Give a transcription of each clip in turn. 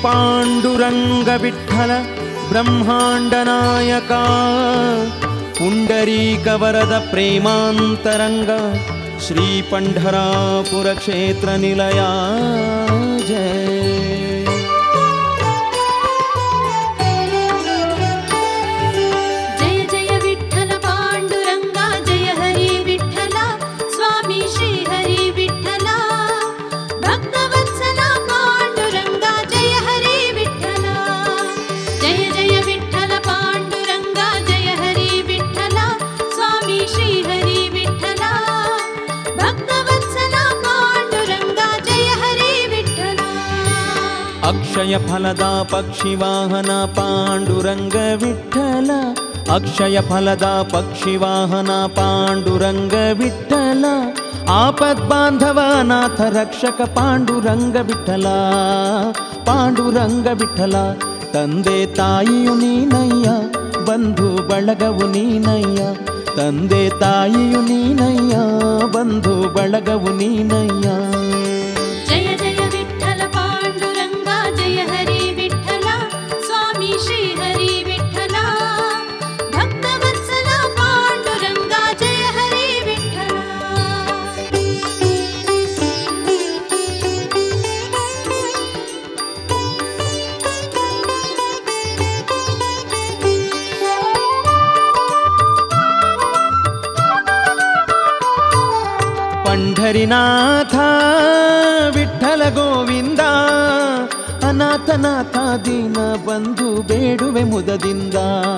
पाण्डुरङ्ग विठ्ठल ब्रह्माण्डनायका पुण्डरीकवरद प्रेमान्तरङ्ग श्रीपण्ढरापुरक्षेत्रनिलया जय जय जय विठ्ठल पाण्डुरङ्गा जय हरि विठ्ठल स्वामी श्री हरि विठ्ठल भक्तवत्सला पाण्डुरङ्गा जय हरि विठ्ठल जय जय विठ्ठल पाण्डुरङ्गा जय हरि विठ्ठल स्वामी श्री हरि विठ्ठल भक्तवत्सला पाण्डुरङ्गा जय हरि विठ्ठल अक्षय फलदा पक्षिवाहन पाण्डुरङ्ग विठ्ठल अक्षय फलदा पक्षिवाहन पाण्डुरङ्ग विठ्ठल आपद्बान्धवनाथ रक्षक ಪಾಂಡುರಂಗ ವಿಠಲ ಪಾಂಡುರಂಗ ವಿಠಲ ತಂದೆ ತಾಯಿಯು ನೀನಯ್ಯ ಬಂಧು ಬಳಗವು ನೀನಯ್ಯ ತಂದೆ ತಾಯಿಯು ನೀನಯ್ಯ ಬಂಧು ಬಳಗವು ನೀನಯ್ಯ जय जय विठ्ठल पाण्डुरङ्गा जय हरि विठ्ठल स्वामी श्री हरि विठ्ठल भक्तवत्सला पाण्डुरङ्गा जय हरि विठ्ठल पंढरीनाथ ವಿಠಲ ಗೋವಿಂದ ಅನಾಥನಾಥ ದೀನ ಬಂಧು ಬೇಡುವೆ ಮುದದಿಂದ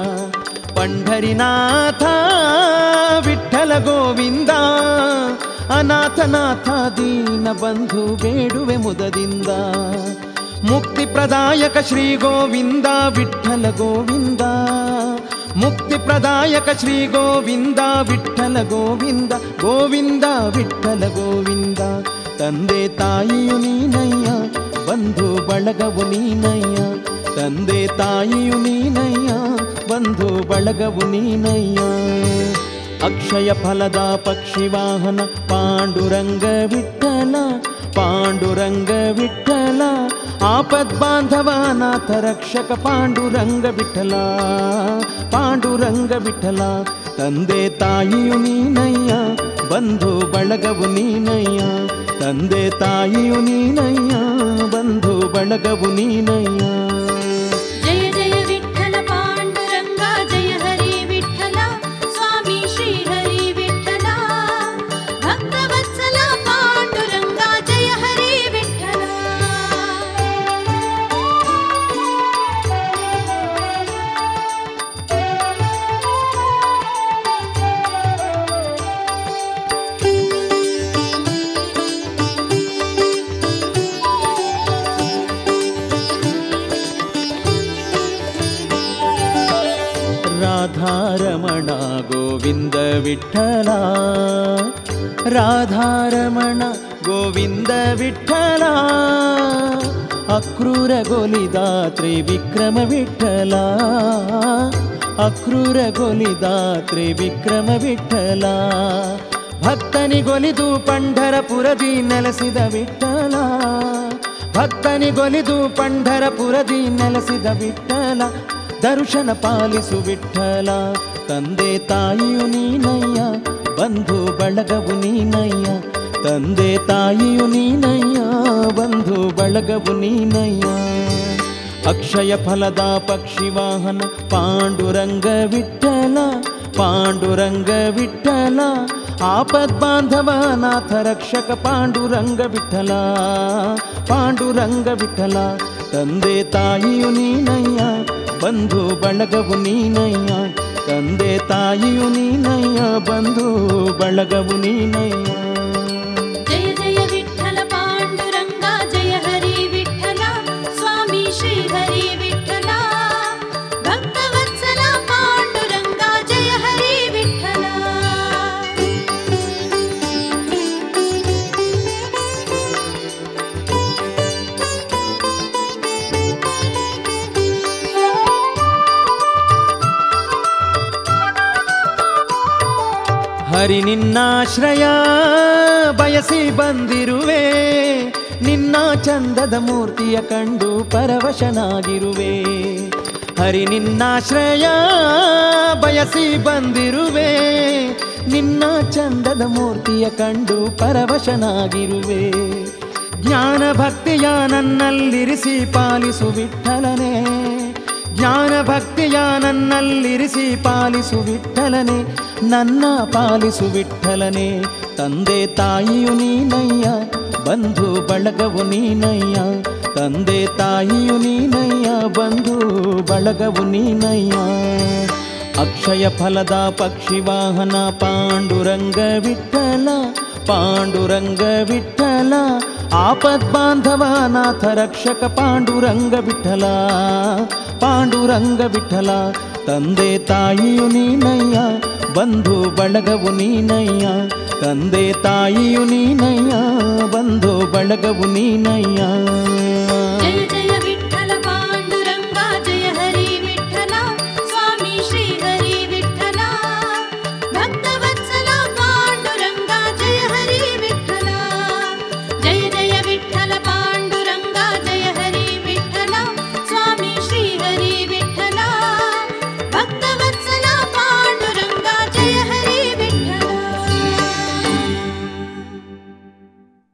ಪಂಢರಿನಾಥ ವಿಠಲ ಗೋವಿಂದ ಅನಾಥನಾಥ ದೀನ ಬಂಧು ಬೇಡುವೆ ಮುದದಿಂದ ಮುಕ್ತಿ ಪ್ರದಾಯಕ ಶ್ರೀ ಗೋವಿಂದ ವಿಠಲ ಗೋವಿಂದ ಮುಕ್ತಿ ಪ್ರದಾಯಕ ಶ್ರೀ ಗೋವಿಂದ ವಿಠಲ ಗೋವಿಂದ ಗೋವಿಂದ ವಿಠಲ ಗೋವಿಂದ ತಂದೆ ತಾಯಿಯು ನೀನಯ್ಯ ಬಂಧು ಬಳಗವು ನೀನಯ್ಯ ತಂದೆ ತಾಯಿಯು ನೀನಯ್ಯ ಬಂಧು ಬಳಗವು ನೀನಯ್ಯ ಅಕ್ಷಯ ಫಲದ ಪಕ್ಷಿವಾಹನ ಪಾಂಡುರಂಗ ವಿಠಲ ಪಾಂಡುರಂಗ ವಿಠಲ ಆಪದ್ಬಾಂಧವನಾಥ ರಕ್ಷಕ ಪಾಂಡುರಂಗ ವಿಠಲ ಪಾಂಡುರಂಗ ವಿಠಲ ತಂದೆ ತಾಯಿಯು ನೀನಯ್ಯ ಬಂಧು ಬಳಗವು ನೀನಯ್ಯ ತಂದೆ ತಾಯಿಯು ನೀನಯ್ಯ ಬಂಧು ಬಳಗವು ನೀನಯ್ಯ जय जय विठ्ठल पाण्डुरङ्गा जय हरि विठ्ठल स्वामी श्री हरि विठ्ठल भक्तवत्सला पाण्डुरङ्गा जय हरि विठ्ठल ರಾಧಾರಮಣ ಗೋವಿಂದ ವಿಠಲ ರಾಧಾರಮಣ ಗೋವಿಂದ ವಿಠಲ ಅಕ್ರೂರಗೊಲಿದ ತ್ರಿವಿಕ್ರಮ ವಿಠಲ ಅಕ್ರೂರಗೊಲಿದ ತ್ರಿವಿಕ್ರಮ ವಿಠಲ ಭಕ್ತನಿಗೊಲಿದು ಪಂಢರಪುರದಿ ನೆಲೆಸಿದ ವಿಠಲ ಭಕ್ತನಿಗೊಲಿದು ಪಂಢರಪುರದಿ ನೆಲೆಸಿದ ವಿಠಲ ದರ್ಶನ ಪಾಲಿಸು ವಿಠಲ ತಂದೆ ತಾಯಿಯು ನೀನಯ್ಯ ಬಂಧು ಬಳಗವು ನೀನಯ್ಯ ತಂದೆ ತಾಯಿಯು ನೀನಯ್ಯ ಬಂಧು ಬಳಗವು ನೀನಯ್ಯ ಅಕ್ಷಯ ಫಲದ ಪಕ್ಷಿವಾಹನ ಪಾಂಡುರಂಗ ವಿಠಲ ಪಾಂಡುರಂಗ ವಿಠಲ ಆಪದ್ಬಾಂಧವನಾಥ ರಕ್ಷಕ ಪಾಂಡುರಂಗ ವಿಠಲ ಪಾಂಡುರಂಗ ವಿಠಲ ತಂದೆ ತಾಯಿಯು ನೀನಯ್ಯ ಬಂಧು ಬಳಗವು ನೀನಯ್ಯ ತಂದೆ ತಾಯಿಯು ನೀನಯ್ಯ ಬಂಧು ಬಳಗವು ನೀನಯ್ಯ जय जय विठ्ठल पाण्डुरङ्गा जय हरि विठ्ठल स्वामी श्री हरि विठ्ठल भक्तवत्सला पाण्डुरङ्गा जय हरि विठ्ठल ಹರಿ ನಿನ್ನಾಶ್ರಯ ಬಯಸಿ ಬಂದಿರುವೆ ನಿನ್ನ ಚಂದದ ಮೂರ್ತಿಯ ಕಂಡು ಪರವಶನಾಗಿರುವೆ ಹರಿ ನಿನ್ನಾಶ್ರಯ ಬಯಸಿ ಬಂದಿರುವೆ ನಿನ್ನ ಚಂದದ ಮೂರ್ತಿಯ ಕಂಡು ಪರವಶನಾಗಿರುವೆ ಜ್ಞಾನ ಭಕ್ತಿಯ ನನ್ನಲ್ಲಿರಿಸಿ ಪಾಲಿಸು ವಿಠಲನೆ ಜ್ಞಾನ ಭಕ್ತಿಯ ನನ್ನಲ್ಲಿರಿಸಿ ಪಾಲಿಸು ವಿಠಲನೆ ನನ್ನ ಪಾಲಿಸು ವಿಠಲನೆ ತಂದೆ ತಾಯಿಯು ನೀನಯ್ಯ ಬಂಧು ಬಳಗವು ನೀನಯ್ಯ ತಂದೆ ತಾಯಿಯು ನೀನಯ್ಯ ಬಂಧು ಬಳಗವು ನೀನಯ್ಯ ಅಕ್ಷಯ ಫಲದ ಪಕ್ಷಿ ವಾಹನ ಪಾಂಡುರಂಗ ವಿಠಲ ಪಾಂಡುರಂಗ ವಿಠಲ ಆಪದ್ ಬಾಂಧವ ನಾಥ ರಕ್ಷಕ ಪಾಂಡುರಂಗ ವಿಠಲ ಪಾಂಡುರಂಗ ವಿಠಲ ತಂದೆ ತಾಯಿಯು ನೀನಯ್ಯ ಬಂಧು ಬಳಗವು ನೀನಯ್ಯ ತಂದೆ ತಾಯಿಯು ನೀನಯ್ಯ ಬಂಧು ಬಳಗವು ನೀನಯ್ಯ